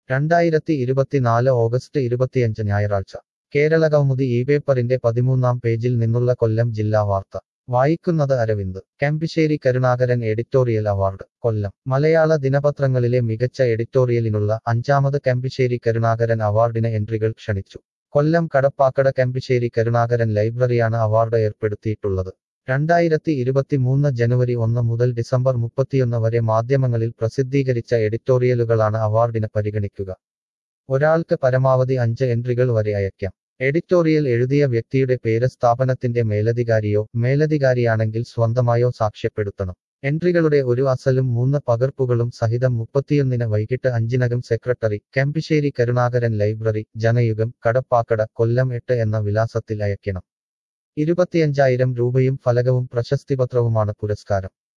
രണ്ടായിരത്തി ഇരുപത്തിനാല് ഓഗസ്റ്റ് ഇരുപത്തിയഞ്ച് ഞായറാഴ്ച കേരള കൗമുദി ഈ പേപ്പറിന്റെ പതിമൂന്നാം പേജിൽ നിന്നുള്ള കൊല്ലം ജില്ലാ വാർത്ത വായിക്കുന്നത് അരവിന്ദ് കെമ്പിശ്ശേരി കരുണാകരൻ എഡിറ്റോറിയൽ അവാർഡ് കൊല്ലം മലയാള ദിനപത്രങ്ങളിലെ മികച്ച എഡിറ്റോറിയലിനുള്ള അഞ്ചാമത് കെമ്പിശ്ശേരി കരുണാകരൻ അവാർഡിന് എൻട്രികൾ ക്ഷണിച്ചു കൊല്ലം കടപ്പാക്കട കെമ്പിശ്ശേരി കരുണാകരൻ ലൈബ്രറിയാണ് അവാർഡ് ഏർപ്പെടുത്തിയിട്ടുള്ളത് രണ്ടായിരത്തി ഇരുപത്തിമൂന്ന് ജനുവരി ഒന്ന് മുതൽ ഡിസംബർ മുപ്പത്തിയൊന്ന് വരെ മാധ്യമങ്ങളിൽ പ്രസിദ്ധീകരിച്ച എഡിറ്റോറിയലുകളാണ് അവാർഡിന് പരിഗണിക്കുക ഒരാൾക്ക് പരമാവധി അഞ്ച് എൻട്രികൾ വരെ അയക്കാം എഡിറ്റോറിയൽ എഴുതിയ വ്യക്തിയുടെ പേര് സ്ഥാപനത്തിന്റെ മേലധികാരിയോ മേലധികാരിയാണെങ്കിൽ സ്വന്തമായോ സാക്ഷ്യപ്പെടുത്തണം എൻട്രികളുടെ ഒരു അസലും മൂന്ന് പകർപ്പുകളും സഹിതം മുപ്പത്തിയൊന്നിന് വൈകിട്ട് അഞ്ചിനകം സെക്രട്ടറി കെമ്പിശ്ശേരി കരുണാകരൻ ലൈബ്രറി ജനയുഗം കടപ്പാക്കട കൊല്ലം എട്ട് എന്ന വിലാസത്തിൽ അയക്കണം ഇരുപത്തിയഞ്ചായിരം രൂപയും ഫലകവും പ്രശസ്തിപത്രവുമാണ് പുരസ്കാരം